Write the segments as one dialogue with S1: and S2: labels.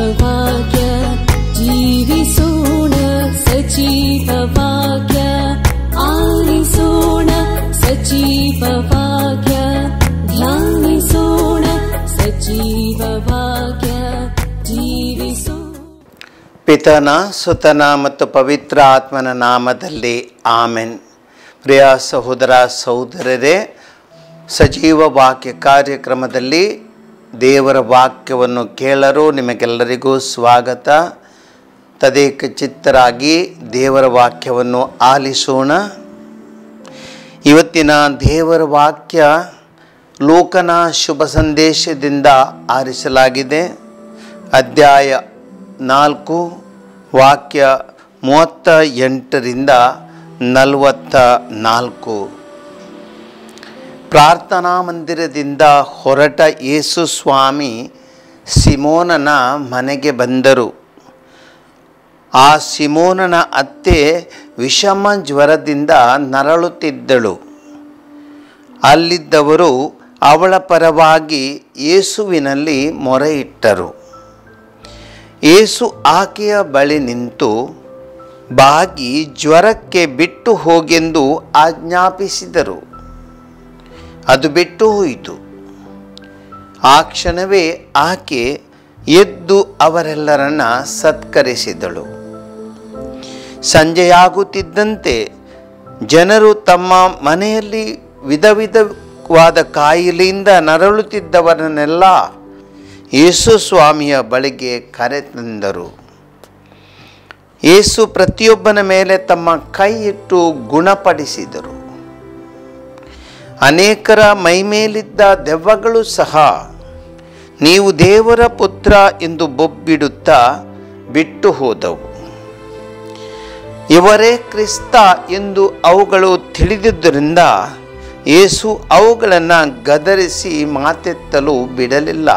S1: ಸಜೀವವಾಕ್ಯ ಜೀವಿಸೋಣ ಸಜೀವವಾಕ್ಯ ಆಲಿಸೋಣ ಸಜೀವವಾಕ್ಯ ಧ್ಯಾನಿಸೋಣ ಸಜೀವವಾಕ್ಯ ಜೀವಿಸೋಣ
S2: ಪಿತನ ಸುತನ ಮತ್ತು ಪವಿತ್ರ ಆತ್ಮನ ನಾಮದಲ್ಲಿ ಆಮೆನ್ ಪ್ರಿಯ ಸಹೋದರ ಸಹೋದರರೇ ಸಜೀವ ವಾಕ್ಯ ಕಾರ್ಯಕ್ರಮದಲ್ಲಿ ದೇವರ ವಾಕ್ಯವನ್ನು ಕೇಳಲು ನಿಮಗೆಲ್ಲರಿಗೂ ಸ್ವಾಗತ ತದೇಕ ಚಿತ್ತರಾಗಿ ದೇವರ ವಾಕ್ಯವನ್ನು ಆಲಿಸೋಣ ಇವತ್ತಿನ ದೇವರ ವಾಕ್ಯ ಲೋಕನ ಶುಭ ಸಂದೇಶದಿಂದ ಆರಿಸಲಾಗಿದೆ ಅಧ್ಯಾಯ ನಾಲ್ಕು ವಾಕ್ಯ ಮೂವತ್ತ ಎಂಟರಿಂದ ನಲವತ್ತ ನಾಲ್ಕು ಪ್ರಾರ್ಥನಾ ಮಂದಿರದಿಂದ ಹೊರಟ ಯೇಸು ಸ್ವಾಮಿ ಸಿಮೋನನ ಮನೆಗೆ ಬಂದರು ಆ ಸಿಮೋನನ ಅತ್ತೆ ವಿಷಮ ಜ್ವರದಿಂದ ನರಳುತ್ತಿದ್ದಳು ಅಲ್ಲಿದ್ದವರು ಅವಳ ಪರವಾಗಿ ಯೇಸುವಿನಲ್ಲಿ ಮೊರೆಯಿಟ್ಟರು ಯೇಸು ಆಕೆಯ ಬಳಿ ನಿಂತು ಬಾಗಿ ಜ್ವರಕ್ಕೆ ಬಿಟ್ಟು ಹೋಗೆಂದು ಆಜ್ಞಾಪಿಸಿದರು ಅದು ಬಿಟ್ಟು ಹೋಯಿತು ಆ ಕ್ಷಣವೇ ಆಕೆ ಎದ್ದು ಅವರೆಲ್ಲರನ್ನ ಸತ್ಕರಿಸಿದಳು ಸಂಜೆಯಾಗುತ್ತಿದ್ದಂತೆ ಜನರು ತಮ್ಮ ಮನೆಯಲ್ಲಿ ವಿಧ ವಿಧವಾದ ಕಾಯಿಲೆಯಿಂದ ನರಳುತ್ತಿದ್ದವರನ್ನೆಲ್ಲ ಯೇಸು ಸ್ವಾಮಿಯ ಬಳಿಗೆ ಕರೆತಂದರು ಯೇಸು ಪ್ರತಿಯೊಬ್ಬನ ಮೇಲೆ ತಮ್ಮ ಕೈ ಇಟ್ಟು ಗುಣಪಡಿಸಿದರು ಅನೇಕರ ಮೈಮೇಲಿದ್ದ ದೆವ್ವಗಳು ಸಹ ನೀವು ದೇವರ ಪುತ್ರ ಎಂದು ಬೊಬ್ಬಿಡುತ್ತಾ ಬಿಟ್ಟು ಹೋದವು ಇವರೇ ಕ್ರಿಸ್ತ ಎಂದು ಅವುಗಳು ತಿಳಿದಿದ್ದರಿಂದ ಯೇಸು ಅವುಗಳನ್ನು ಗದರಿಸಿ ಮಾತೆತ್ತಲು ಬಿಡಲಿಲ್ಲ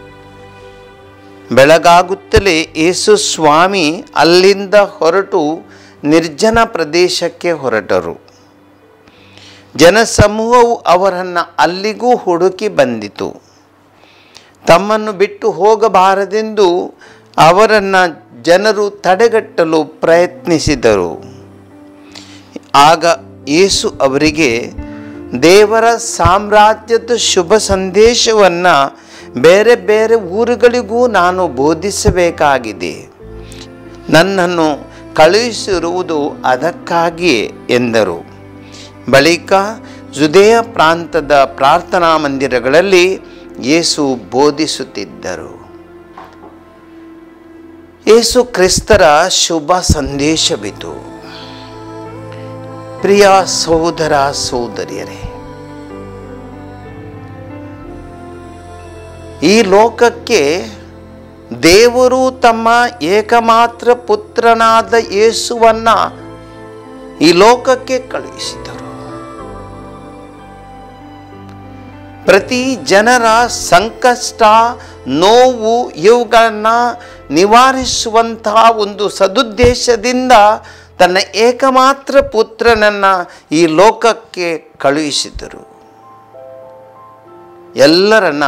S2: ಬೆಳಗಾಗುತ್ತಲೇ ಯೇಸು ಸ್ವಾಮಿ ಅಲ್ಲಿಂದ ಹೊರಟು ನಿರ್ಜನ ಪ್ರದೇಶಕ್ಕೆ ಹೊರಟರು ಜನಸಮೂಹವು ಅವರನ್ನು ಅಲ್ಲಿಗೂ ಹುಡುಕಿ ಬಂದಿತು ತಮ್ಮನ್ನು ಬಿಟ್ಟು ಹೋಗಬಾರದೆಂದು ಅವರನ್ನು ಜನರು ತಡೆಗಟ್ಟಲು ಪ್ರಯತ್ನಿಸಿದರು ಆಗ ಯೇಸು ಅವರಿಗೆ ದೇವರ ಸಾಮ್ರಾಜ್ಯದ ಶುಭ ಸಂದೇಶವನ್ನು ಬೇರೆ ಬೇರೆ ಊರುಗಳಿಗೂ ನಾನು ಬೋಧಿಸಬೇಕಾಗಿದೆ ನನ್ನನ್ನು ಕಳುಹಿಸಿರುವುದು ಅದಕ್ಕಾಗಿಯೇ ಎಂದರು ಬಳಿಕ ಜುದೇಯ ಪ್ರಾಂತದ ಪ್ರಾರ್ಥನಾ ಮಂದಿರಗಳಲ್ಲಿ ಯೇಸು ಬೋಧಿಸುತ್ತಿದ್ದರು ಯೇಸು ಕ್ರಿಸ್ತರ ಶುಭ ಸಂದೇಶವಿದು ಪ್ರಿಯ ಸಹೋದರ ಸಹೋದರಿಯರೇ ಈ ಲೋಕಕ್ಕೆ ದೇವರು ತಮ್ಮ ಏಕಮಾತ್ರ ಪುತ್ರನಾದ ಯೇಸುವನ್ನ ಈ ಲೋಕಕ್ಕೆ ಕಳುಹಿಸಿದರು ಪ್ರತಿ ಜನರ ಸಂಕಷ್ಟ ನೋವು ಇವುಗಳನ್ನು ನಿವಾರಿಸುವಂತಹ ಒಂದು ಸದುದ್ದೇಶದಿಂದ ತನ್ನ ಏಕಮಾತ್ರ ಪುತ್ರನನ್ನು ಈ ಲೋಕಕ್ಕೆ ಕಳುಹಿಸಿದರು ಎಲ್ಲರನ್ನ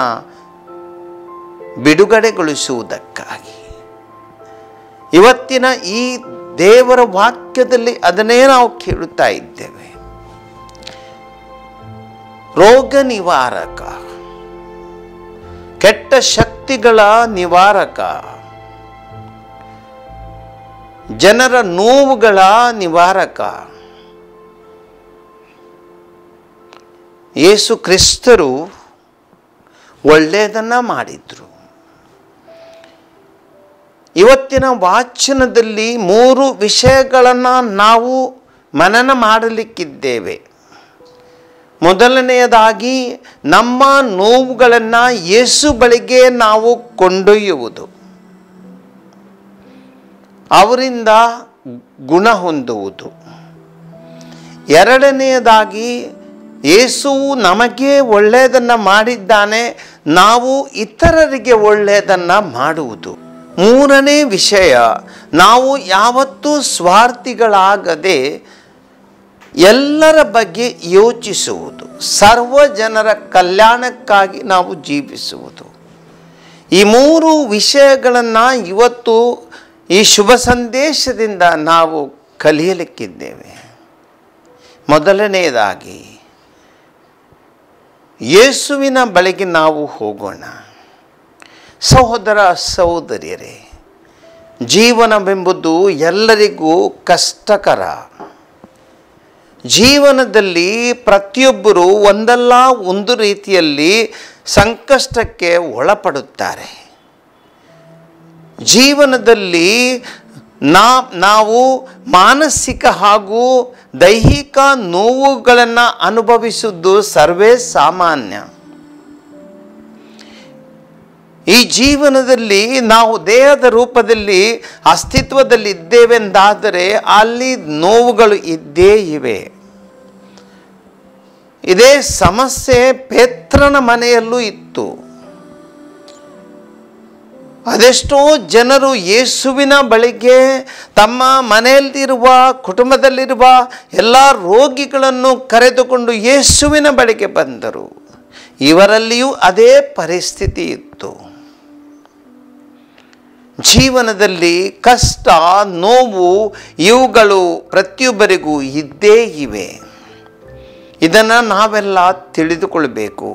S2: ಬಿಡುಗಡೆಗೊಳಿಸುವುದಕ್ಕಾಗಿ ಇವತ್ತಿನ ಈ ದೇವರ ವಾಕ್ಯದಲ್ಲಿ ಅದನ್ನೇ ನಾವು ಕೇಳುತ್ತಾ ಇದ್ದೇವೆ ರೋಗ ನಿವಾರಕ ಕೆಟ್ಟ ಶಕ್ತಿಗಳ ನಿವಾರಕ ಜನರ ನೋವುಗಳ ನಿವಾರಕ ಯೇಸು ಕ್ರಿಸ್ತರು ಒಳ್ಳೆಯದನ್ನು ಮಾಡಿದರು ಇವತ್ತಿನ ವಾಚನದಲ್ಲಿ ಮೂರು ವಿಷಯಗಳನ್ನು ನಾವು ಮನನ ಮಾಡಲಿಕ್ಕಿದ್ದೇವೆ ಮೊದಲನೆಯದಾಗಿ ನಮ್ಮ ನೋವುಗಳನ್ನು ಯೇಸು ಬಳಿಗೆ ನಾವು ಕೊಂಡೊಯ್ಯುವುದು ಅವರಿಂದ ಗುಣ ಹೊಂದುವುದು ಎರಡನೆಯದಾಗಿ ಯೇಸುವು ನಮಗೆ ಒಳ್ಳೆಯದನ್ನು ಮಾಡಿದ್ದಾನೆ ನಾವು ಇತರರಿಗೆ ಒಳ್ಳೆಯದನ್ನು ಮಾಡುವುದು ಮೂರನೇ ವಿಷಯ ನಾವು ಯಾವತ್ತೂ ಸ್ವಾರ್ಥಿಗಳಾಗದೆ ಎಲ್ಲರ ಬಗ್ಗೆ ಯೋಚಿಸುವುದು ಸರ್ವ ಜನರ ಕಲ್ಯಾಣಕ್ಕಾಗಿ ನಾವು ಜೀವಿಸುವುದು ಈ ಮೂರು ವಿಷಯಗಳನ್ನು ಇವತ್ತು ಈ ಶುಭ ಸಂದೇಶದಿಂದ ನಾವು ಕಲಿಯಲಿಕ್ಕಿದ್ದೇವೆ ಮೊದಲನೆಯದಾಗಿ ಯೇಸುವಿನ ಬಳಿಗೆ ನಾವು ಹೋಗೋಣ ಸಹೋದರ ಸಹೋದರಿಯರೇ ಜೀವನವೆಂಬುದು ಎಲ್ಲರಿಗೂ ಕಷ್ಟಕರ ಜೀವನದಲ್ಲಿ ಪ್ರತಿಯೊಬ್ಬರು ಒಂದಲ್ಲ ಒಂದು ರೀತಿಯಲ್ಲಿ ಸಂಕಷ್ಟಕ್ಕೆ ಒಳಪಡುತ್ತಾರೆ ಜೀವನದಲ್ಲಿ ನಾ ನಾವು ಮಾನಸಿಕ ಹಾಗೂ ದೈಹಿಕ ನೋವುಗಳನ್ನು ಅನುಭವಿಸುವುದು ಸರ್ವೇ ಸಾಮಾನ್ಯ ಈ ಜೀವನದಲ್ಲಿ ನಾವು ದೇಹದ ರೂಪದಲ್ಲಿ ಅಸ್ತಿತ್ವದಲ್ಲಿ ಇದ್ದೇವೆಂದಾದರೆ ಅಲ್ಲಿ ನೋವುಗಳು ಇದ್ದೇ ಇವೆ ಇದೇ ಸಮಸ್ಯೆ ಪೇತ್ರನ ಮನೆಯಲ್ಲೂ ಇತ್ತು ಅದೆಷ್ಟೋ ಜನರು ಯೇಸುವಿನ ಬಳಿಗೆ ತಮ್ಮ ಮನೆಯಲ್ಲಿರುವ ಕುಟುಂಬದಲ್ಲಿರುವ ಎಲ್ಲ ರೋಗಿಗಳನ್ನು ಕರೆದುಕೊಂಡು ಯೇಸುವಿನ ಬಳಿಗೆ ಬಂದರು ಇವರಲ್ಲಿಯೂ ಅದೇ ಪರಿಸ್ಥಿತಿ ಇತ್ತು ಜೀವನದಲ್ಲಿ ಕಷ್ಟ ನೋವು ಇವುಗಳು ಪ್ರತಿಯೊಬ್ಬರಿಗೂ ಇದ್ದೇ ಇವೆ ಇದನ್ನು ನಾವೆಲ್ಲ ತಿಳಿದುಕೊಳ್ಬೇಕು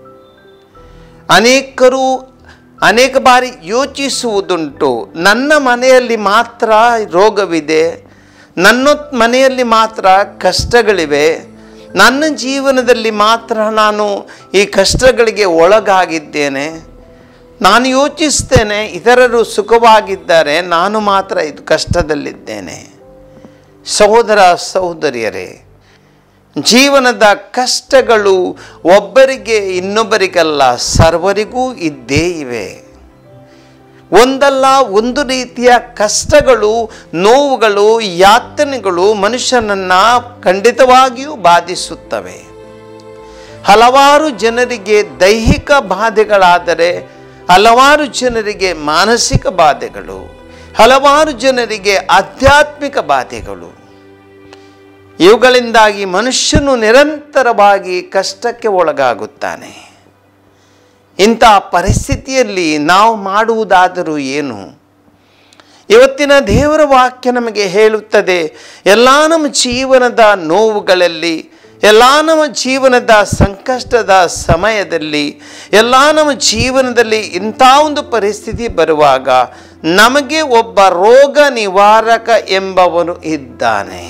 S2: ಅನೇಕರು ಅನೇಕ ಬಾರಿ ಯೋಚಿಸುವುದುಂಟು ನನ್ನ ಮನೆಯಲ್ಲಿ ಮಾತ್ರ ರೋಗವಿದೆ ನನ್ನ ಮನೆಯಲ್ಲಿ ಮಾತ್ರ ಕಷ್ಟಗಳಿವೆ ನನ್ನ ಜೀವನದಲ್ಲಿ ಮಾತ್ರ ನಾನು ಈ ಕಷ್ಟಗಳಿಗೆ ಒಳಗಾಗಿದ್ದೇನೆ ನಾನು ಯೋಚಿಸ್ತೇನೆ ಇತರರು ಸುಖವಾಗಿದ್ದಾರೆ ನಾನು ಮಾತ್ರ ಇದು ಕಷ್ಟದಲ್ಲಿದ್ದೇನೆ ಸಹೋದರ ಸಹೋದರಿಯರೇ ಜೀವನದ ಕಷ್ಟಗಳು ಒಬ್ಬರಿಗೆ ಇನ್ನೊಬ್ಬರಿಗಲ್ಲ ಸರ್ವರಿಗೂ ಇದ್ದೇ ಇವೆ ಒಂದಲ್ಲ ಒಂದು ರೀತಿಯ ಕಷ್ಟಗಳು ನೋವುಗಳು ಯಾತನೆಗಳು ಮನುಷ್ಯನನ್ನು ಖಂಡಿತವಾಗಿಯೂ ಬಾಧಿಸುತ್ತವೆ ಹಲವಾರು ಜನರಿಗೆ ದೈಹಿಕ ಬಾಧೆಗಳಾದರೆ ಹಲವಾರು ಜನರಿಗೆ ಮಾನಸಿಕ ಬಾಧೆಗಳು ಹಲವಾರು ಜನರಿಗೆ ಆಧ್ಯಾತ್ಮಿಕ ಬಾಧೆಗಳು ಇವುಗಳಿಂದಾಗಿ ಮನುಷ್ಯನು ನಿರಂತರವಾಗಿ ಕಷ್ಟಕ್ಕೆ ಒಳಗಾಗುತ್ತಾನೆ ಇಂಥ ಪರಿಸ್ಥಿತಿಯಲ್ಲಿ ನಾವು ಮಾಡುವುದಾದರೂ ಏನು ಇವತ್ತಿನ ದೇವರ ವಾಕ್ಯ ನಮಗೆ ಹೇಳುತ್ತದೆ ಎಲ್ಲ ನಮ್ಮ ಜೀವನದ ನೋವುಗಳಲ್ಲಿ ಎಲ್ಲ ನಮ್ಮ ಜೀವನದ ಸಂಕಷ್ಟದ ಸಮಯದಲ್ಲಿ ಎಲ್ಲ ನಮ್ಮ ಜೀವನದಲ್ಲಿ ಇಂಥ ಒಂದು ಪರಿಸ್ಥಿತಿ ಬರುವಾಗ ನಮಗೆ ಒಬ್ಬ ರೋಗ ನಿವಾರಕ ಎಂಬವನು ಇದ್ದಾನೆ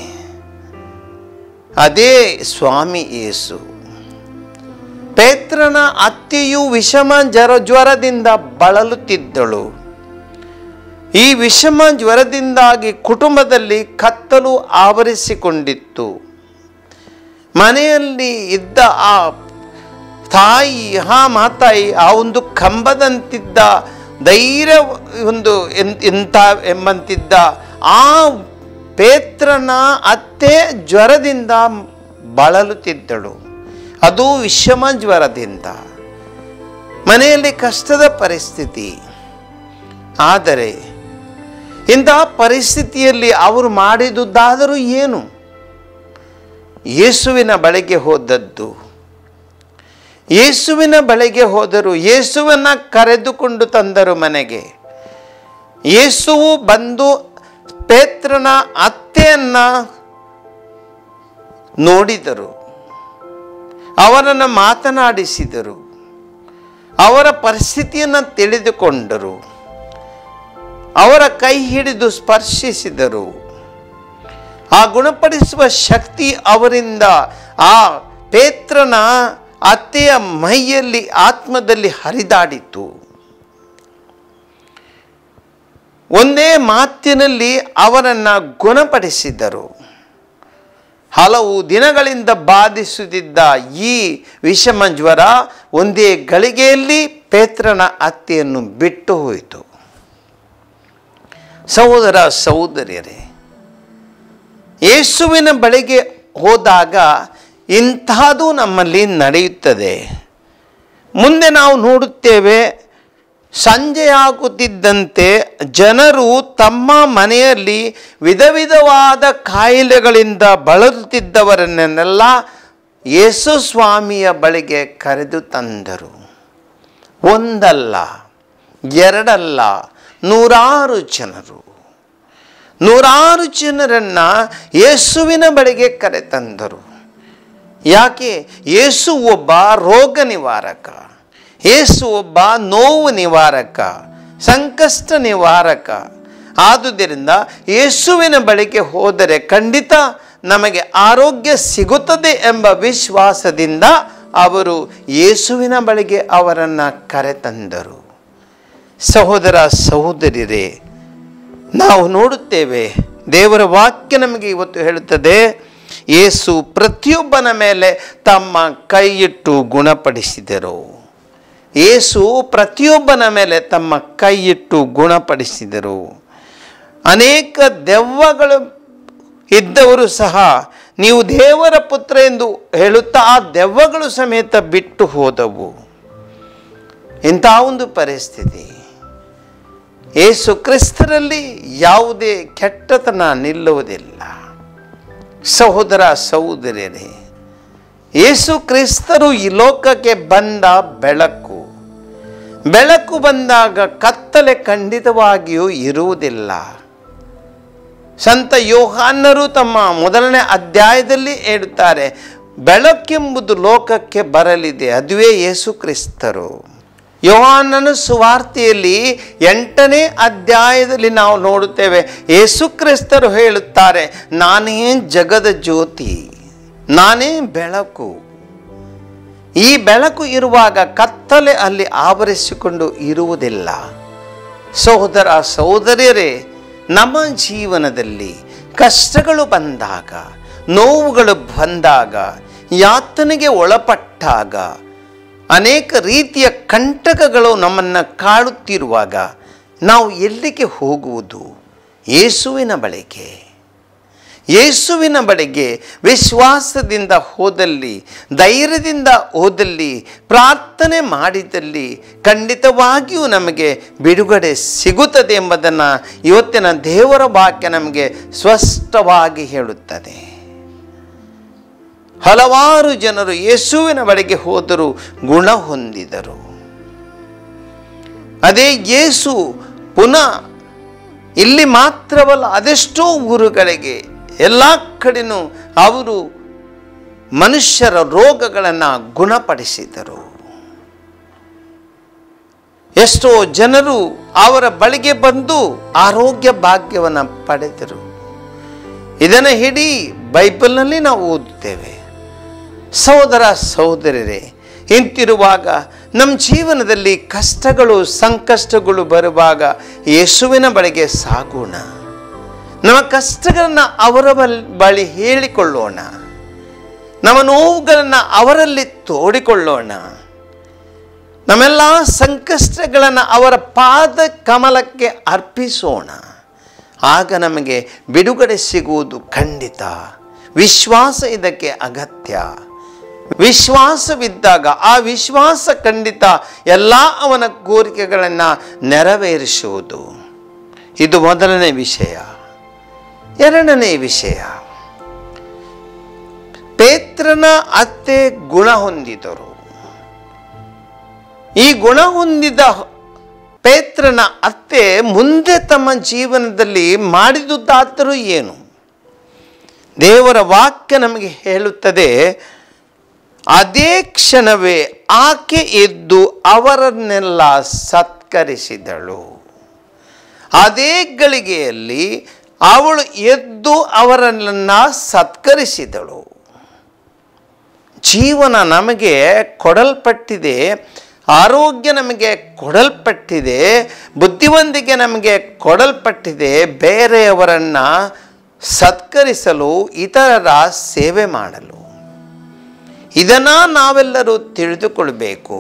S2: ಅದೇ ಸ್ವಾಮಿ ಯೇಸು ಪೇತ್ರನ ಅತ್ತೆಯು ವಿಷಮ ಜರ ಜ್ವರದಿಂದ ಬಳಲುತ್ತಿದ್ದಳು ಈ ವಿಷಮ ಜ್ವರದಿಂದಾಗಿ ಕುಟುಂಬದಲ್ಲಿ ಕತ್ತಲು ಆವರಿಸಿಕೊಂಡಿತ್ತು ಮನೆಯಲ್ಲಿ ಇದ್ದ ಆ ತಾಯಿ ಹಾ ಮಾತಾಯಿ ಆ ಒಂದು ಕಂಬದಂತಿದ್ದ ಧೈರ್ಯ ಒಂದು ಎನ್- ಎಂಥ ಎಂಬಂತಿದ್ದ ಆ ಪೇತ್ರನ ಅತ್ತೆ ಜ್ವರದಿಂದ ಬಳಲುತ್ತಿದ್ದಳು ಅದು ವಿಷಮ ಜ್ವರದಿಂದ ಮನೆಯಲ್ಲಿ ಕಷ್ಟದ ಪರಿಸ್ಥಿತಿ ಆದರೆ ಇಂತಹ ಪರಿಸ್ಥಿತಿಯಲ್ಲಿ ಅವರು ಮಾಡಿದುದಾದರೂ ಏನು ಯೇಸುವಿನ ಬಳಿಗೆ ಹೋದದ್ದು ಯೇಸುವಿನ ಬಳಿಗೆ ಹೋದರು ಯೇಸುವನ್ನ ಕರೆದುಕೊಂಡು ತಂದರು ಮನೆಗೆ ಯೇಸುವು ಬಂದು ಪೇತ್ರನ ಅತ್ತೆಯನ್ನ ನೋಡಿದರು ಅವರನ್ನು ಮಾತನಾಡಿಸಿದರು ಅವರ ಪರಿಸ್ಥಿತಿಯನ್ನು ತಿಳಿದುಕೊಂಡರು ಅವರ ಕೈ ಹಿಡಿದು ಸ್ಪರ್ಶಿಸಿದರು ಆ ಗುಣಪಡಿಸುವ ಶಕ್ತಿ ಅವರಿಂದ ಆ ಪೇತ್ರನ ಅತ್ತೆಯ ಮೈಯಲ್ಲಿ ಆತ್ಮದಲ್ಲಿ ಹರಿದಾಡಿತು ಒಂದೇ ಮಾತಿನಲ್ಲಿ ಅವರನ್ನು ಗುಣಪಡಿಸಿದರು ಹಲವು ದಿನಗಳಿಂದ ಬಾಧಿಸುತ್ತಿದ್ದ ಈ ವಿಷಮ ಜ್ವರ ಒಂದೇ ಗಳಿಗೆಯಲ್ಲಿ ಪೇತ್ರನ ಅತ್ತೆಯನ್ನು ಬಿಟ್ಟು ಹೋಯಿತು ಸಹೋದರ ಸಹೋದರಿಯರೇ ಯೇಸುವಿನ ಬಳಿಗೆ ಹೋದಾಗ ಇಂತಹದು ನಮ್ಮಲ್ಲಿ ನಡೆಯುತ್ತದೆ ಮುಂದೆ ನಾವು ನೋಡುತ್ತೇವೆ ಸಂಜೆಯಾಗುತ್ತಿದ್ದಂತೆ ಜನರು ತಮ್ಮ ಮನೆಯಲ್ಲಿ ವಿಧ ವಿಧವಾದ ಕಾಯಿಲೆಗಳಿಂದ ಬಳಲುತ್ತಿದ್ದವರನ್ನೆಲ್ಲ ಯೇಸು ಸ್ವಾಮಿಯ ಬಳಿಗೆ ಕರೆದು ತಂದರು ಒಂದಲ್ಲ ಎರಡಲ್ಲ ನೂರಾರು ಜನರು ನೂರಾರು ಜನರನ್ನು ಯೇಸುವಿನ ಬಳಿಗೆ ಕರೆತಂದರು ಯಾಕೆ ಯೇಸು ಒಬ್ಬ ರೋಗ ನಿವಾರಕ ಯೇಸು ಒಬ್ಬ ನೋವು ನಿವಾರಕ ಸಂಕಷ್ಟ ನಿವಾರಕ ಆದುದರಿಂದ ಯೇಸುವಿನ ಬಳಿಗೆ ಹೋದರೆ ಖಂಡಿತ ನಮಗೆ ಆರೋಗ್ಯ ಸಿಗುತ್ತದೆ ಎಂಬ ವಿಶ್ವಾಸದಿಂದ ಅವರು ಯೇಸುವಿನ ಬಳಿಗೆ ಅವರನ್ನು ಕರೆತಂದರು ಸಹೋದರ ಸಹೋದರಿಯರೇ ನಾವು ನೋಡುತ್ತೇವೆ ದೇವರ ವಾಕ್ಯ ನಮಗೆ ಇವತ್ತು ಹೇಳುತ್ತದೆ ಯೇಸು ಪ್ರತಿಯೊಬ್ಬನ ಮೇಲೆ ತಮ್ಮ ಕೈಯಿಟ್ಟು ಗುಣಪಡಿಸಿದರು ಯೇಸು ಪ್ರತಿಯೊಬ್ಬನ ಮೇಲೆ ತಮ್ಮ ಕೈಯಿಟ್ಟು ಗುಣಪಡಿಸಿದರು ಅನೇಕ ದೆವ್ವಗಳು ಇದ್ದವರು ಸಹ ನೀವು ದೇವರ ಪುತ್ರ ಎಂದು ಹೇಳುತ್ತಾ ಆ ದೆವ್ವಗಳು ಸಮೇತ ಬಿಟ್ಟು ಹೋದವು ಇಂಥ ಒಂದು ಪರಿಸ್ಥಿತಿ ಯೇಸು ಕ್ರಿಸ್ತರಲ್ಲಿ ಯಾವುದೇ ಕೆಟ್ಟತನ ನಿಲ್ಲುವುದಿಲ್ಲ ಸಹೋದರ ಸಹೋದರಿಯರೇ ಯೇಸು ಕ್ರಿಸ್ತರು ಈ ಲೋಕಕ್ಕೆ ಬಂದ ಬೆಳಕು ಬೆಳಕು ಬಂದಾಗ ಕತ್ತಲೆ ಖಂಡಿತವಾಗಿಯೂ ಇರುವುದಿಲ್ಲ ಸಂತ ಯೋಹಾನ್ನರು ತಮ್ಮ ಮೊದಲನೇ ಅಧ್ಯಾಯದಲ್ಲಿ ಹೇಳುತ್ತಾರೆ ಬೆಳಕೆಂಬುದು ಲೋಕಕ್ಕೆ ಬರಲಿದೆ ಅದುವೇ ಯೇಸು ಕ್ರಿಸ್ತರು ಯೋಹಾನನ ಸುವಾರ್ತೆಯಲ್ಲಿ ಎಂಟನೇ ಅಧ್ಯಾಯದಲ್ಲಿ ನಾವು ನೋಡುತ್ತೇವೆ ಯೇಸು ಕ್ರಿಸ್ತರು ಹೇಳುತ್ತಾರೆ ನಾನೇ ಜಗದ ಜ್ಯೋತಿ ನಾನೇ ಬೆಳಕು ಈ ಬೆಳಕು ಇರುವಾಗ ಕತ್ತಲೆ ಅಲ್ಲಿ ಆವರಿಸಿಕೊಂಡು ಇರುವುದಿಲ್ಲ ಸಹೋದರ ಸಹೋದರಿಯರೇ ನಮ್ಮ ಜೀವನದಲ್ಲಿ ಕಷ್ಟಗಳು ಬಂದಾಗ ನೋವುಗಳು ಬಂದಾಗ ಯಾತನೆಗೆ ಒಳಪಟ್ಟಾಗ ಅನೇಕ ರೀತಿಯ ಕಂಟಕಗಳು ನಮ್ಮನ್ನು ಕಾಡುತ್ತಿರುವಾಗ ನಾವು ಎಲ್ಲಿಗೆ ಹೋಗುವುದು ಯೇಸುವಿನ ಬಳಿಗೆ ಯೇಸುವಿನ ಬಳಿಗೆ ವಿಶ್ವಾಸದಿಂದ ಹೋದಲ್ಲಿ ಧೈರ್ಯದಿಂದ ಹೋದಲ್ಲಿ ಪ್ರಾರ್ಥನೆ ಮಾಡಿದಲ್ಲಿ ಖಂಡಿತವಾಗಿಯೂ ನಮಗೆ ಬಿಡುಗಡೆ ಸಿಗುತ್ತದೆ ಎಂಬುದನ್ನು ಇವತ್ತಿನ ದೇವರ ವಾಕ್ಯ ನಮಗೆ ಸ್ಪಷ್ಟವಾಗಿ ಹೇಳುತ್ತದೆ ಹಲವಾರು ಜನರು ಯೇಸುವಿನ ಬಳಿಗೆ ಹೋದರು ಗುಣ ಹೊಂದಿದರು ಅದೇ ಯೇಸು ಪುನಃ ಇಲ್ಲಿ ಮಾತ್ರವಲ್ಲ ಅದೆಷ್ಟೋ ಊರುಗಳಿಗೆ ಎಲ್ಲ ಕಡೆನೂ ಅವರು ಮನುಷ್ಯರ ರೋಗಗಳನ್ನು ಗುಣಪಡಿಸಿದರು ಎಷ್ಟೋ ಜನರು ಅವರ ಬಳಿಗೆ ಬಂದು ಆರೋಗ್ಯ ಭಾಗ್ಯವನ್ನು ಪಡೆದರು ಇದನ್ನು ಹಿಡಿ ಬೈಬಲ್ನಲ್ಲಿ ನಾವು ಓದುತ್ತೇವೆ ಸಹೋದರ ಸಹೋದರರೇ ಇಂತಿರುವಾಗ ನಮ್ಮ ಜೀವನದಲ್ಲಿ ಕಷ್ಟಗಳು ಸಂಕಷ್ಟಗಳು ಬರುವಾಗ ಯೇಸುವಿನ ಬಳಿಗೆ ಸಾಗೋಣ ನಮ್ಮ ಕಷ್ಟಗಳನ್ನು ಅವರ ಬಲ್ ಬಳಿ ಹೇಳಿಕೊಳ್ಳೋಣ ನಮ್ಮ ನೋವುಗಳನ್ನು ಅವರಲ್ಲಿ ತೋಡಿಕೊಳ್ಳೋಣ ನಮ್ಮೆಲ್ಲ ಸಂಕಷ್ಟಗಳನ್ನು ಅವರ ಪಾದ ಕಮಲಕ್ಕೆ ಅರ್ಪಿಸೋಣ ಆಗ ನಮಗೆ ಬಿಡುಗಡೆ ಸಿಗುವುದು ಖಂಡಿತ ವಿಶ್ವಾಸ ಇದಕ್ಕೆ ಅಗತ್ಯ ವಿಶ್ವಾಸವಿದ್ದಾಗ ಆ ವಿಶ್ವಾಸ ಖಂಡಿತ ಎಲ್ಲ ಅವನ ಕೋರಿಕೆಗಳನ್ನು ನೆರವೇರಿಸುವುದು ಇದು ಮೊದಲನೇ ವಿಷಯ ಎರಡನೇ ವಿಷಯ ಪೇತ್ರನ ಅತ್ತೆ ಗುಣ ಹೊಂದಿದರು ಈ ಗುಣ ಹೊಂದಿದ ಪೇತ್ರನ ಅತ್ತೆ ಮುಂದೆ ತಮ್ಮ ಜೀವನದಲ್ಲಿ ಮಾಡಿದುದಾದರೂ ಏನು ದೇವರ ವಾಕ್ಯ ನಮಗೆ ಹೇಳುತ್ತದೆ ಅದೇ ಕ್ಷಣವೇ ಆಕೆ ಎದ್ದು ಅವರನ್ನೆಲ್ಲ ಸತ್ಕರಿಸಿದಳು ಅದೇ ಗಳಿಗೆಯಲ್ಲಿ ಅವಳು ಎದ್ದು ಅವರನ್ನ ಸತ್ಕರಿಸಿದಳು ಜೀವನ ನಮಗೆ ಕೊಡಲ್ಪಟ್ಟಿದೆ ಆರೋಗ್ಯ ನಮಗೆ ಕೊಡಲ್ಪಟ್ಟಿದೆ ಬುದ್ಧಿವಂತಿಕೆ ನಮಗೆ ಕೊಡಲ್ಪಟ್ಟಿದೆ ಬೇರೆಯವರನ್ನು ಸತ್ಕರಿಸಲು ಇತರರ ಸೇವೆ ಮಾಡಲು ಇದನ್ನು ನಾವೆಲ್ಲರೂ ತಿಳಿದುಕೊಳ್ಬೇಕು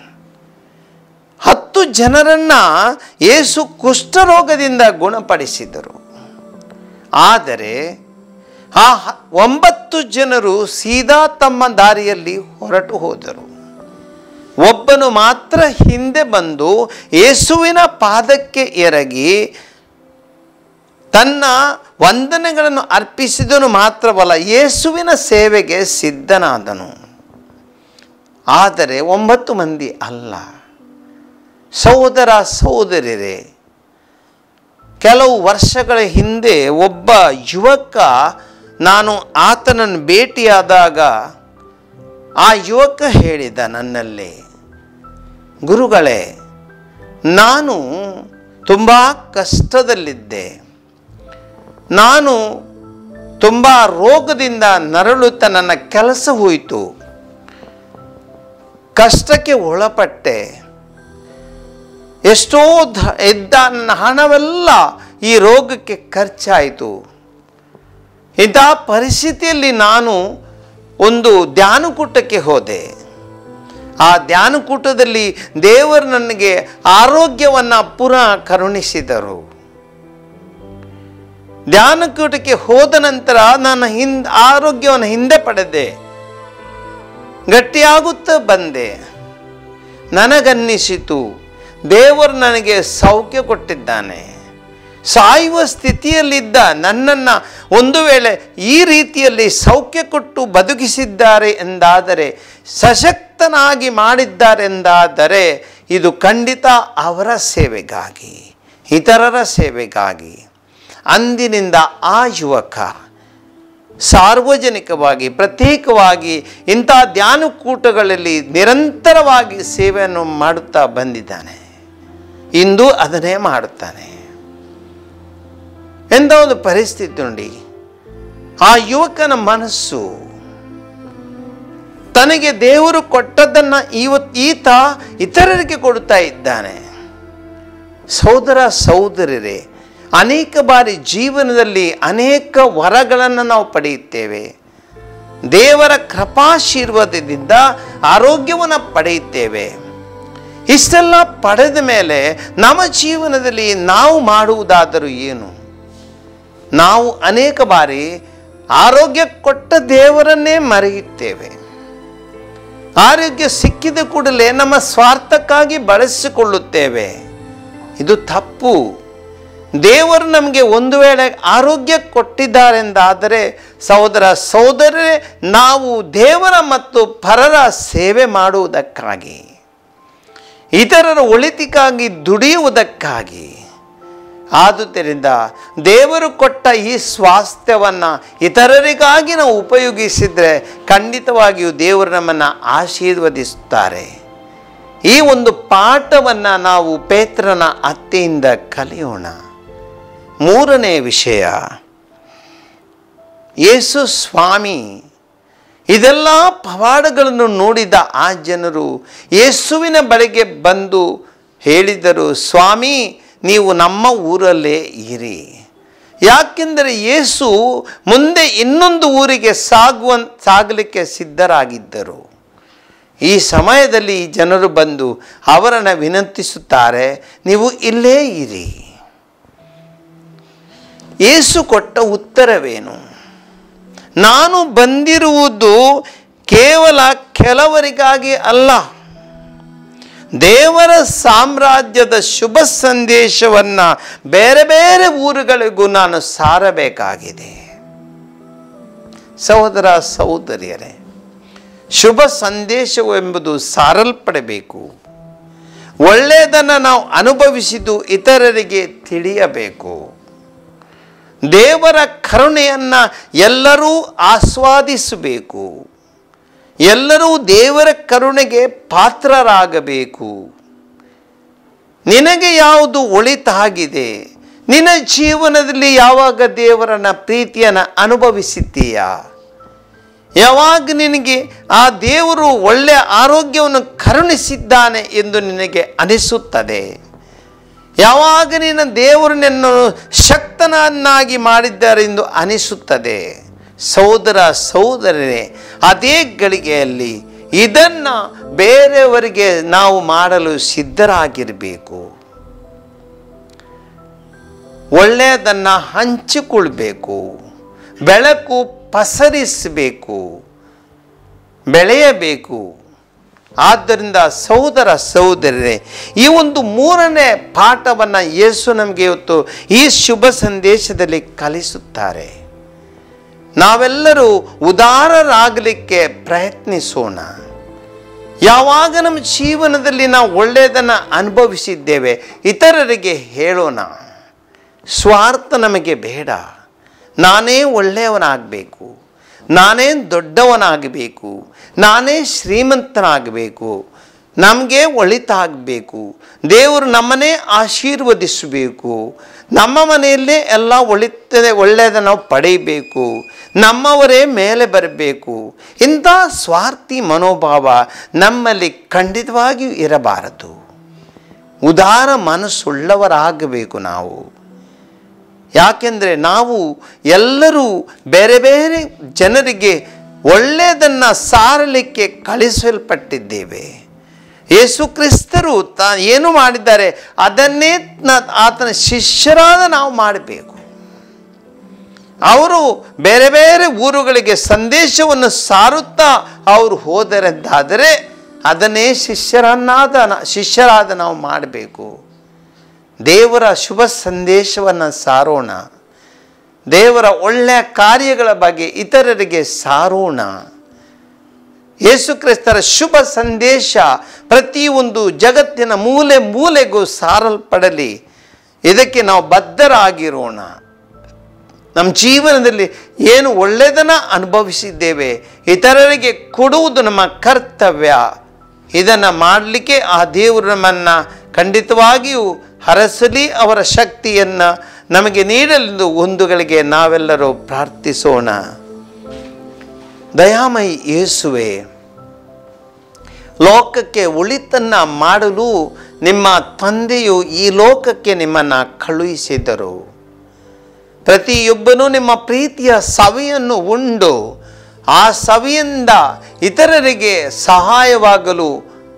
S2: ಹತ್ತು ಜನರನ್ನ ಯೇಸು ಕುಷ್ಠರೋಗದಿಂದ ಗುಣಪಡಿಸಿದರು ಆದರೆ ಆ ಹ- ಒಂಬತ್ತು ಜನರು ಸೀದಾ ತಮ್ಮ ದಾರಿಯಲ್ಲಿ ಹೊರಟು ಹೋದರು ಒಬ್ಬನು ಮಾತ್ರ ಹಿಂದೆ ಬಂದು ಯೇಸುವಿನ ಪಾದಕ್ಕೆ ಎರಗಿ ತನ್ನ ವಂದನೆಗಳನ್ನು ಅರ್ಪಿಸಿದನು ಮಾತ್ರವಲ್ಲ ಯೇಸುವಿನ ಸೇವೆಗೆ ಸಿದ್ಧನಾದನು ಆದರೆ ಒಂಬತ್ತು ಮಂದಿ ಅಲ್ಲ ಸಹೋದರ ಸಹೋದರಿಯರೇ ಕೆಲವು ವರ್ಷಗಳ ಹಿಂದೆ ಒಬ್ಬ ಯುವಕ ನಾನು ಆತನನ್ನು ಭೇಟಿಯಾದಾಗ ಆ ಯುವಕ ಹೇಳಿದ ನನ್ನಲ್ಲಿ ಗುರುಗಳೇ ನಾನು ತುಂಬ ಕಷ್ಟದಲ್ಲಿದ್ದೆ ನಾನು ತುಂಬ ರೋಗದಿಂದ ನರಳುತ್ತಾ ನನ್ನ ಕೆಲಸ ಹೋಯಿತು ಕಷ್ಟಕ್ಕೆ ಒಳಪಟ್ಟೆ ಎಷ್ಟೋ ಧ ಇದ್ದ ನನ್ನ ಹಣವೆಲ್ಲ ಈ ರೋಗಕ್ಕೆ ಖರ್ಚಾಯಿತು ಇಂಥ ಪರಿಸ್ಥಿತಿಯಲ್ಲಿ ನಾನು ಒಂದು ಧ್ಯಾನಕೂಟಕ್ಕೆ ಹೋದೆ ಆ ಧ್ಯಾನಕೂಟದಲ್ಲಿ ದೇವರು ನನಗೆ ಆರೋಗ್ಯವನ್ನು ಪುನಃ ಕರುಣಿಸಿದರು ಧ್ಯಾನಕೂಟಕ್ಕೆ ಹೋದ ನಂತರ ನಾನು ಹಿಂದ್ ಆರೋಗ್ಯವನ್ನು ಹಿಂದೆ ಪಡೆದೆ ಗಟ್ಟಿಯಾಗುತ್ತಾ ಬಂದೆ ನನಗನ್ನಿಸಿತು ದೇವರು ನನಗೆ ಸೌಖ್ಯ ಕೊಟ್ಟಿದ್ದಾನೆ ಸಾಯುವ ಸ್ಥಿತಿಯಲ್ಲಿದ್ದ ನನ್ನನ್ನು ಒಂದು ವೇಳೆ ಈ ರೀತಿಯಲ್ಲಿ ಸೌಖ್ಯ ಕೊಟ್ಟು ಬದುಕಿಸಿದ್ದಾರೆ ಎಂದಾದರೆ ಸಶಕ್ತನಾಗಿ ಮಾಡಿದ್ದಾರೆಂದಾದರೆ ಇದು ಖಂಡಿತ ಅವರ ಸೇವೆಗಾಗಿ ಇತರರ ಸೇವೆಗಾಗಿ ಅಂದಿನಿಂದ ಆ ಯುವಕ ಸಾರ್ವಜನಿಕವಾಗಿ ಪ್ರತ್ಯೇಕವಾಗಿ ಇಂಥ ಧ್ಯಾನಕೂಟಗಳಲ್ಲಿ ನಿರಂತರವಾಗಿ ಸೇವೆಯನ್ನು ಮಾಡುತ್ತಾ ಬಂದಿದ್ದಾನೆ ಇಂದು ಅದನ್ನೇ ಮಾಡುತ್ತಾನೆ ಎಂಥ ಒಂದು ಪರಿಸ್ಥಿತಿ ನೋಡಿ ಆ ಯುವಕನ ಮನಸ್ಸು ತನಗೆ ದೇವರು ಕೊಟ್ಟದ್ದನ್ನು ಇವತ್ತು ಈತ ಇತರರಿಗೆ ಕೊಡುತ್ತಾ ಇದ್ದಾನೆ ಸಹೋದರ ಸಹೋದರರೇ ಅನೇಕ ಬಾರಿ ಜೀವನದಲ್ಲಿ ಅನೇಕ ವರಗಳನ್ನು ನಾವು ಪಡೆಯುತ್ತೇವೆ ದೇವರ ಕೃಪಾಶೀರ್ವಾದದಿಂದ ಆರೋಗ್ಯವನ್ನು ಪಡೆಯುತ್ತೇವೆ ಇಷ್ಟೆಲ್ಲ ಪಡೆದ ಮೇಲೆ ನಮ್ಮ ಜೀವನದಲ್ಲಿ ನಾವು ಮಾಡುವುದಾದರೂ ಏನು ನಾವು ಅನೇಕ ಬಾರಿ ಆರೋಗ್ಯ ಕೊಟ್ಟ ದೇವರನ್ನೇ ಮರೆಯುತ್ತೇವೆ ಆರೋಗ್ಯ ಸಿಕ್ಕಿದ ಕೂಡಲೇ ನಮ್ಮ ಸ್ವಾರ್ಥಕ್ಕಾಗಿ ಬಳಸಿಕೊಳ್ಳುತ್ತೇವೆ ಇದು ತಪ್ಪು ದೇವರು ನಮಗೆ ಒಂದು ವೇಳೆ ಆರೋಗ್ಯ ಕೊಟ್ಟಿದ್ದಾರೆಂದಾದರೆ ಸಹೋದರ ಸಹೋದರರೇ ನಾವು ದೇವರ ಮತ್ತು ಪರರ ಸೇವೆ ಮಾಡುವುದಕ್ಕಾಗಿ ಇತರರ ಒಳಿತಿಗಾಗಿ ದುಡಿಯುವುದಕ್ಕಾಗಿ ಆದುದರಿಂದ ದೇವರು ಕೊಟ್ಟ ಈ ಸ್ವಾಸ್ಥ್ಯವನ್ನು ಇತರರಿಗಾಗಿ ನಾವು ಉಪಯೋಗಿಸಿದರೆ ಖಂಡಿತವಾಗಿಯೂ ದೇವರು ನಮ್ಮನ್ನು ಆಶೀರ್ವದಿಸುತ್ತಾರೆ ಈ ಒಂದು ಪಾಠವನ್ನು ನಾವು ಪೇತ್ರನ ಅತ್ತೆಯಿಂದ ಕಲಿಯೋಣ ಮೂರನೇ ವಿಷಯ ಯೇಸು ಸ್ವಾಮಿ ಇದೆಲ್ಲ ಪವಾಡಗಳನ್ನು ನೋಡಿದ ಆ ಜನರು ಯೇಸುವಿನ ಬಳಿಗೆ ಬಂದು ಹೇಳಿದರು ಸ್ವಾಮಿ ನೀವು ನಮ್ಮ ಊರಲ್ಲೇ ಇರಿ ಯಾಕೆಂದರೆ ಯೇಸು ಮುಂದೆ ಇನ್ನೊಂದು ಊರಿಗೆ ಸಾಗುವ ಸಾಗಲಿಕ್ಕೆ ಸಿದ್ಧರಾಗಿದ್ದರು ಈ ಸಮಯದಲ್ಲಿ ಈ ಜನರು ಬಂದು ಅವರನ್ನು ವಿನಂತಿಸುತ್ತಾರೆ ನೀವು ಇಲ್ಲೇ ಇರಿ ಯೇಸು ಕೊಟ್ಟ ಉತ್ತರವೇನು ನಾನು ಬಂದಿರುವುದು ಕೇವಲ ಕೆಲವರಿಗಾಗಿ ಅಲ್ಲ ದೇವರ ಸಾಮ್ರಾಜ್ಯದ ಶುಭ ಸಂದೇಶವನ್ನು ಬೇರೆ ಬೇರೆ ಊರುಗಳಿಗೂ ನಾನು ಸಾರಬೇಕಾಗಿದೆ ಸಹೋದರ ಸಹೋದರಿಯರೇ ಶುಭ ಸಂದೇಶವು ಎಂಬುದು ಸಾರಲ್ಪಡಬೇಕು ಒಳ್ಳೆಯದನ್ನು ನಾವು ಅನುಭವಿಸಿದ್ದು ಇತರರಿಗೆ ತಿಳಿಯಬೇಕು ದೇವರ ಕರುಣೆಯನ್ನು ಎಲ್ಲರೂ ಆಸ್ವಾದಿಸಬೇಕು ಎಲ್ಲರೂ ದೇವರ ಕರುಣೆಗೆ ಪಾತ್ರರಾಗಬೇಕು ನಿನಗೆ ಯಾವುದು ಒಳಿತಾಗಿದೆ ನಿನ್ನ ಜೀವನದಲ್ಲಿ ಯಾವಾಗ ದೇವರನ್ನ ಪ್ರೀತಿಯನ್ನು ಅನುಭವಿಸಿದ್ದೀಯಾ ಯಾವಾಗ ನಿನಗೆ ಆ ದೇವರು ಒಳ್ಳೆಯ ಆರೋಗ್ಯವನ್ನು ಕರುಣಿಸಿದ್ದಾನೆ ಎಂದು ನಿನಗೆ ಅನಿಸುತ್ತದೆ ಯಾವಾಗ ನಿನ್ನ ದೇವರು ನಿನ್ನನ್ನು ಶಕ್ತನನ್ನಾಗಿ ಮಾಡಿದ್ದಾರೆ ಎಂದು ಅನಿಸುತ್ತದೆ ಸಹೋದರ ಸಹೋದರರೇ ಅದೇ ಗಳಿಗೆಯಲ್ಲಿ ಇದನ್ನು ಬೇರೆಯವರಿಗೆ ನಾವು ಮಾಡಲು ಸಿದ್ಧರಾಗಿರಬೇಕು ಒಳ್ಳೆಯದನ್ನು ಹಂಚಿಕೊಳ್ಬೇಕು ಬೆಳಕು ಪಸರಿಸಬೇಕು ಬೆಳೆಯಬೇಕು ಆದ್ದರಿಂದ ಸಹೋದರ ಸಹೋದರರೇ ಈ ಒಂದು ಮೂರನೇ ಪಾಠವನ್ನು ಯೇಸು ನಮಗೆ ಇವತ್ತು ಈ ಶುಭ ಸಂದೇಶದಲ್ಲಿ ಕಲಿಸುತ್ತಾರೆ ನಾವೆಲ್ಲರೂ ಉದಾರರಾಗಲಿಕ್ಕೆ ಪ್ರಯತ್ನಿಸೋಣ ಯಾವಾಗ ನಮ್ಮ ಜೀವನದಲ್ಲಿ ನಾವು ಒಳ್ಳೆಯದನ್ನು ಅನುಭವಿಸಿದ್ದೇವೆ ಇತರರಿಗೆ ಹೇಳೋಣ ಸ್ವಾರ್ಥ ನಮಗೆ ಬೇಡ ನಾನೇ ಒಳ್ಳೆಯವನಾಗಬೇಕು ನಾನೇ ದೊಡ್ಡವನಾಗಬೇಕು ನಾನೇ ಶ್ರೀಮಂತನಾಗಬೇಕು ನಮಗೆ ಒಳಿತಾಗಬೇಕು ದೇವರು ನಮ್ಮನ್ನೇ ಆಶೀರ್ವದಿಸಬೇಕು ನಮ್ಮ ಮನೆಯಲ್ಲೇ ಎಲ್ಲ ಒಳಿತದೆ ಒಳ್ಳೆಯದ ನಾವು ಪಡೆಯಬೇಕು ನಮ್ಮವರೇ ಮೇಲೆ ಬರಬೇಕು ಇಂಥ ಸ್ವಾರ್ಥಿ ಮನೋಭಾವ ನಮ್ಮಲ್ಲಿ ಖಂಡಿತವಾಗಿಯೂ ಇರಬಾರದು ಉದಾರ ಮನಸ್ಸುಳ್ಳವರಾಗಬೇಕು ನಾವು ಯಾಕೆಂದರೆ ನಾವು ಎಲ್ಲರೂ ಬೇರೆ ಬೇರೆ ಜನರಿಗೆ ಒಳ್ಳೆಯದನ್ನು ಸಾರಲಿಕ್ಕೆ ಕಳಿಸಲ್ಪಟ್ಟಿದ್ದೇವೆ ಯೇಸು ಕ್ರಿಸ್ತರು ತಾ ಏನು ಮಾಡಿದ್ದಾರೆ ಅದನ್ನೇ ನ- ಆತನ ಶಿಷ್ಯರಾದ ನಾವು ಮಾಡಬೇಕು ಅವರು ಬೇರೆ ಬೇರೆ ಊರುಗಳಿಗೆ ಸಂದೇಶವನ್ನು ಸಾರುತ್ತಾ ಅವರು ಹೋದರೆಂದಾದರೆ ಅದನ್ನೇ ಶಿಷ್ಯರನ್ನಾದ ನ- ಶಿಷ್ಯರಾದ ನಾವು ಮಾಡಬೇಕು ದೇವರ ಶುಭ ಸಂದೇಶವನ್ನು ಸಾರೋಣ ದೇವರ ಒಳ್ಳೆಯ ಕಾರ್ಯಗಳ ಬಗ್ಗೆ ಇತರರಿಗೆ ಸಾರೋಣ ಯೇಸು ಕ್ರಿಸ್ತರ ಶುಭ ಸಂದೇಶ ಪ್ರತಿಯೊಂದು ಜಗತ್ತಿನ ಮೂಲೆ ಮೂಲೆಗೂ ಸಾರಲ್ಪಡಲಿ ಇದಕ್ಕೆ ನಾವು ಬದ್ಧರಾಗಿರೋಣ ನಮ್ಮ ಜೀವನದಲ್ಲಿ ಏನು ಒಳ್ಳೆಯದನ್ನು ಅನುಭವಿಸಿದ್ದೇವೆ ಇತರರಿಗೆ ಕೊಡುವುದು ನಮ್ಮ ಕರ್ತವ್ಯ ಇದನ್ನು ಮಾಡಲಿಕ್ಕೆ ಆ ದೇವರು ನಮ್ಮನ್ನು ಖಂಡಿತವಾಗಿಯೂ ಹರಸಲಿ ಅವರ ಶಕ್ತಿಯನ್ನು ನಮಗೆ ನೀಡಲೆಂದು ಒಂದುಗಳಿಗೆ ನಾವೆಲ್ಲರೂ ಪ್ರಾರ್ಥಿಸೋಣ ದಯಾಮಯಿ ಯೇಸುವೆ ಲೋಕಕ್ಕೆ ಒಳಿತನ್ನು ಮಾಡಲು ನಿಮ್ಮ ತಂದೆಯು ಈ ಲೋಕಕ್ಕೆ ನಿಮ್ಮನ್ನು ಕಳುಹಿಸಿದರು ಪ್ರತಿಯೊಬ್ಬನೂ ನಿಮ್ಮ ಪ್ರೀತಿಯ ಸವಿಯನ್ನು ಉಂಡು ಆ ಸವಿಯಿಂದ ಇತರರಿಗೆ ಸಹಾಯವಾಗಲು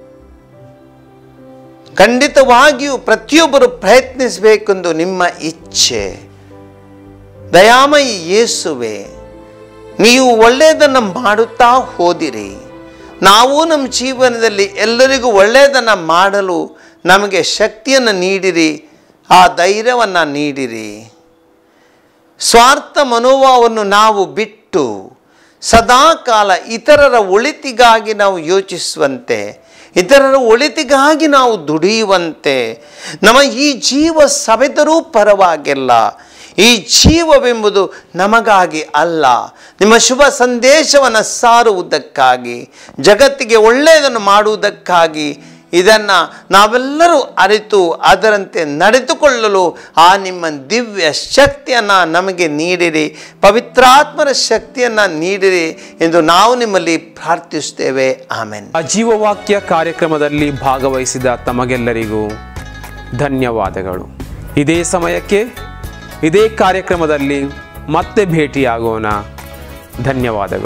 S2: ಖಂಡಿತವಾಗಿಯೂ ಪ್ರತಿಯೊಬ್ಬರು ಪ್ರಯತ್ನಿಸಬೇಕೆಂದು ನಿಮ್ಮ ಇಚ್ಛೆ ದಯಾಮಯಿ ಯೇಸುವೆ ನೀವು ಒಳ್ಳೆಯದನ್ನು ಮಾಡುತ್ತಾ ಹೋದಿರಿ ನಾವು ನಮ್ಮ ಜೀವನದಲ್ಲಿ ಎಲ್ಲರಿಗೂ ಒಳ್ಳೆಯದನ್ನು ಮಾಡಲು ನಮಗೆ ಶಕ್ತಿಯನ್ನು ನೀಡಿರಿ ಆ ಧೈರ್ಯವನ್ನು ನೀಡಿರಿ ಸ್ವಾರ್ಥ ಮನೋಭಾವವನ್ನು ನಾವು ಬಿಟ್ಟು ಸದಾಕಾಲ ಇತರರ ಒಳಿತಿಗಾಗಿ ನಾವು ಯೋಚಿಸುವಂತೆ ಇತರರ ಒಳಿತಿಗಾಗಿ ನಾವು ದುಡಿಯುವಂತೆ ನಮ್ಮ ಈ ಜೀವ ಸವೆದರೂ ಪರವಾಗಿಲ್ಲ ಈ ಜೀವವೆಂಬುದು ನಮಗಾಗಿ ಅಲ್ಲ ನಿಮ್ಮ ಶುಭ ಸಂದೇಶವನ್ನು ಸಾರುವುದಕ್ಕಾಗಿ ಜಗತ್ತಿಗೆ ಒಳ್ಳೆಯದನ್ನು ಮಾಡುವುದಕ್ಕಾಗಿ ಇದನ್ನು ನಾವೆಲ್ಲರೂ ಅರಿತು ಅದರಂತೆ ನಡೆದುಕೊಳ್ಳಲು ಆ ನಿಮ್ಮ ದಿವ್ಯ ಶಕ್ತಿಯನ್ನು ನಮಗೆ ನೀಡಿರಿ ಪವಿತ್ರಾತ್ಮರ ಶಕ್ತಿಯನ್ನು ನೀಡಿರಿ ಎಂದು ನಾವು ನಿಮ್ಮಲ್ಲಿ ಪ್ರಾರ್ಥಿಸುತ್ತೇವೆ ಆಮೇನ್
S3: ಆ ಜೀವವಾಕ್ಯ ಕಾರ್ಯಕ್ರಮದಲ್ಲಿ ಭಾಗವಹಿಸಿದ ತಮಗೆಲ್ಲರಿಗೂ ಧನ್ಯವಾದಗಳು ಇದೇ ಸಮಯಕ್ಕೆ ಇದೇ ಕಾರ್ಯಕ್ರಮದಲ್ಲಿ ಮತ್ತೆ ಭೇಟಿಯಾಗೋಣ ಧನ್ಯವಾದಗಳು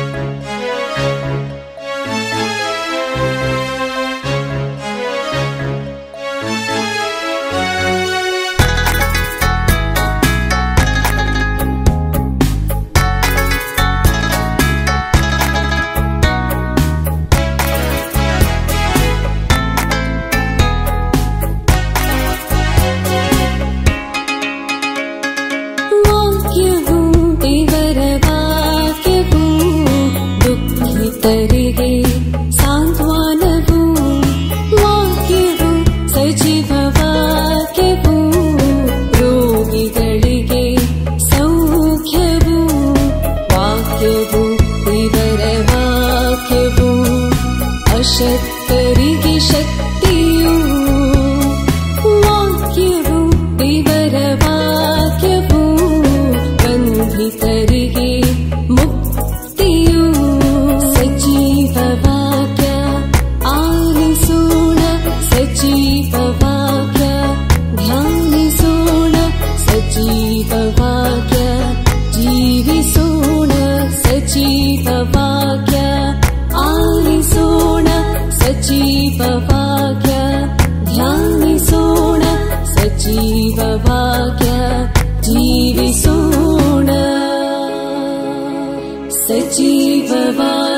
S1: ವಾಕ್ಯವು ದೇವರ ವಾಕ್ಯವು ದುಃಖಿತರಿಗೆ ಸಾಂತ್ವನವು ವಾಕ್ಯವು ಸಜೀವ ವಾಕ್ಯವು ರೋಗಿಗಳಿಗೆ ಸೌಖ್ಯವು ವಾಕ್ಯವು ದೇವರ ವಾಕ್ಯವು ಅಶಕ್ತರಿಗೆ ಶಕ್ತಿಯು ವಾಕ್ಯವು ದೇವರ ವಾಕ್ಯವು ಬಂಧಿತರಿಗೆ ಮುಕ್ತಿಯು ಸಜೀವ ವಾಕ್ಯ ಆಲಿಸೋಣ ಸಜೀವ ವಾಕ್ಯ ಧ್ಯಾನಿಸೋಣ ಸಜೀವ ವಾಕ್ಯ ಜೀವಿಸೋಣ ಸಜೀವ ವಾಕ್ಯ ಆಲಿಸೋಣ ಸಜೀವ ವಾಕ್ಯ ಧ್ಯಾನಿಸೋಣ ಸಜೀವ ವಾಕ್ಯ ಜೀವಿಸೋಣ ಸಜೀವ ವಾಕ್ಯ